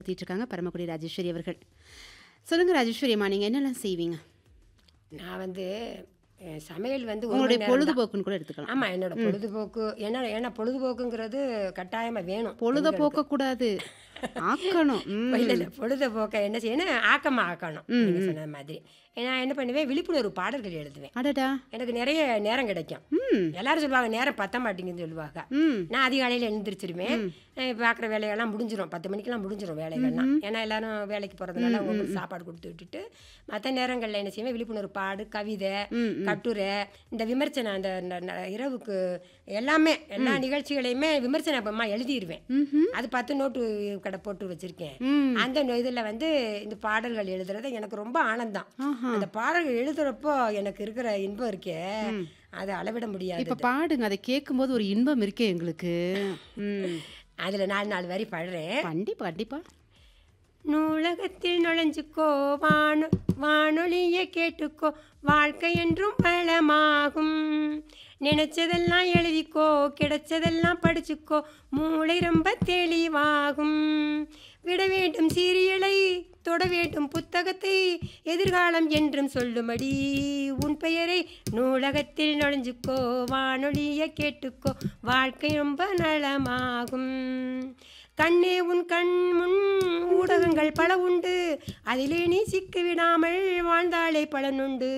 ஊத்திட்டு இருக்காங்க பரமக்குடி ராஜேஸ்வரி அவர்கள் சொல்லுங்க ராஜேஸ்வரி அம்மா நீங்க என்னெல்லாம் செய்வீங்க நான் வந்து அஹ், சமையல் வந்து ஒரு உங்களுடைய மணி நேரம் தான். பொழுதுபோக்குன்னு கூட எடுத்துக்கலாம் ஆமா என்னோட பொழுதுபோக்கு என்ன ஏன்னா பொழுதுபோக்குங்கிறது கட்டாயமா வேணும் பொழுத போக்க கூடாது ஆக்கணும் ம். இல்ல இல்ல பொழுதுபோக்க என்ன செய்யணும் ஆக்கமா ஆக்கணும் நீங்க சொன்ன மாதிரி நான் என்ன பண்ணுவேன் விழிப்புணர்வு பாடல்கள் எழுதுவேன் அடடா எனக்கு நிறைய நேரம் கிடைக்கும் ம் எல்லாரும் சொல்லுவாங்க நேரம் பத்த மாட்டேங்குதுன்னு சொல்லுவாங்க ம் நான் அதிகாலையில் எழுந்திரிச்சிருவேன் பார்க்குற வேலையெல்லாம் முடிஞ்சிடும் பத்து மணிக்கெல்லாம் முடிஞ்சிடும் வேலைகள்லாம் ஏன்னா எல்லாரும் வேலைக்கு போகிறதுனால அவங்களுக்கு சாப்பாடு கொடுத்து விட்டுட்டு மற்ற நேரங்களில் என்ன செய்வேன் விழிப்புணர்வு பாடு கவிதை ம், கட்டுரை இந்த விமர்சனம் அந்த ந- ந- இரவுக்கு எல்லாமே எல்லா நிகழ்ச்சிகளையுமே விமர்சனமா எழுதிடுவேன் ம்ஹும். அது பத்து நோட்டு கடை போட்டு வச்சிருக்கேன் ம் அந்த இதில் வந்து இந்த பாடல்கள் எழுதுறது எனக்கு ரொம்ப ஆனந்தம் ஆஹா. அந்த பாடல்கள் எழுதுறப்போ எனக்கு இருக்கிற இன்பம் இருக்கே அதை அளவிட முடியாது இப்ப பாடுங்க அதை கேட்கும்போது ஒரு இன்பம் இருக்கே எங்களுக்கு ம் அதுல நாலு நாலு வரி பாடுறேன் கண்டிப்பா கண்டிப்பா நூலகத்தில் நுழைஞ்சுக்கோ வானொ வானொலியை கேட்டுக்கோ வாழ்க்கை என்றும் வளமாகும் நினைச்சதெல்லாம் எழுதிக்கோ கிடைச்சதெல்லாம் படிச்சுக்கோ மூளை ரொம்ப தெளிவாகும் விட வேண்டும் சீரியலை தொட வேண்டும் புத்தகத்தை எதிர்காலம் என்றும் சொல்லும்படி உன் பெயரை நூலகத்தில் நுழைஞ்சுக்கோ வானொலியை கேட்டுக்கோ வாழ்க்கை ரொம்ப நலமாகும் கண்ணே உன் கண் முன் ஊடகங்கள் பல உண்டு அதிலே நீ சிக்கி விடாமல் வாழ்ந்தாலே பலனுண்டு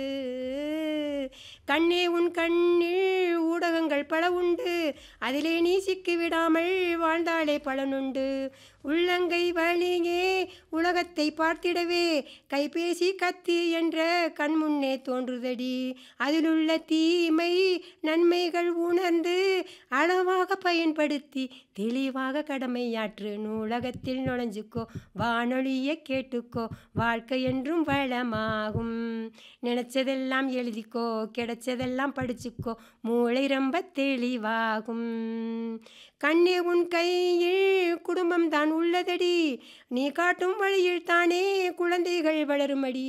கண்ணே உன் கண்ணில் ஊடகங்கள் பல உண்டு அதிலே நீ சிக்கி விடாமல் வாழ்ந்தாலே பலனுண்டு உள்ளங்கை வழியே உலகத்தை பார்த்திடவே கைபேசி கத்தி என்ற கண் முன்னே தோன்றுதடி அதிலுள்ள தீமை நன்மைகள் உணர்ந்து அளவாக பயன்படுத்தி தெளிவாக கடமையாற்று நூலகத்தில் நுழைஞ்சுக்கோ வானொலியை கேட்டுக்கோ வாழ்க்கை என்றும் வளமாகும் நினைச்சதெல்லாம் எழுதிக்கோ கிடைச்சதெல்லாம் படிச்சுக்கோ மூளை ரொம்ப தெளிவாகும் கண்ணே உன் கையில் குடும்பம் தான் உள்ளதடி நீ காட்டும் வழியில் தானே குழந்தைகள் வளருமடி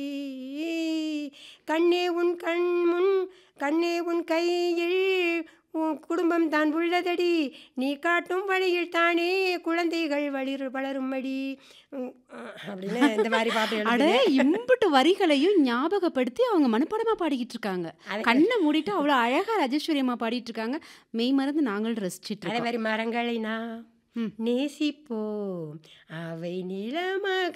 கண்ணே உன் கண் முன் கண்ணே உன் கையில் உன் குடும்பம் தான் உள்ளதடி நீ காட்டும் வழியில் தானே குழந்தைகள் வளிர் வளரும்படி உம், அப்படின்னு இந்த மாதிரி பாட்டு அட எழுதுனேன். இம்புட்டு வரிகளையும் ஞாபகப்படுத்தி அவங்க மனப்பாடமா பாடிக்கிட்டு இருக்காங்க அது- கண்ணை மூடிட்டு அவ்வளோ அழகா ராஜேஸ்வரி அம்மா பாடிட்டு இருக்காங்க மெய் மறந்து நாங்கள் ரசிச்சிட்டு அதே இருக்கோம் மாதிரி மரங்களை நாம் ம். நேசிப்போம் அவை நிலமாக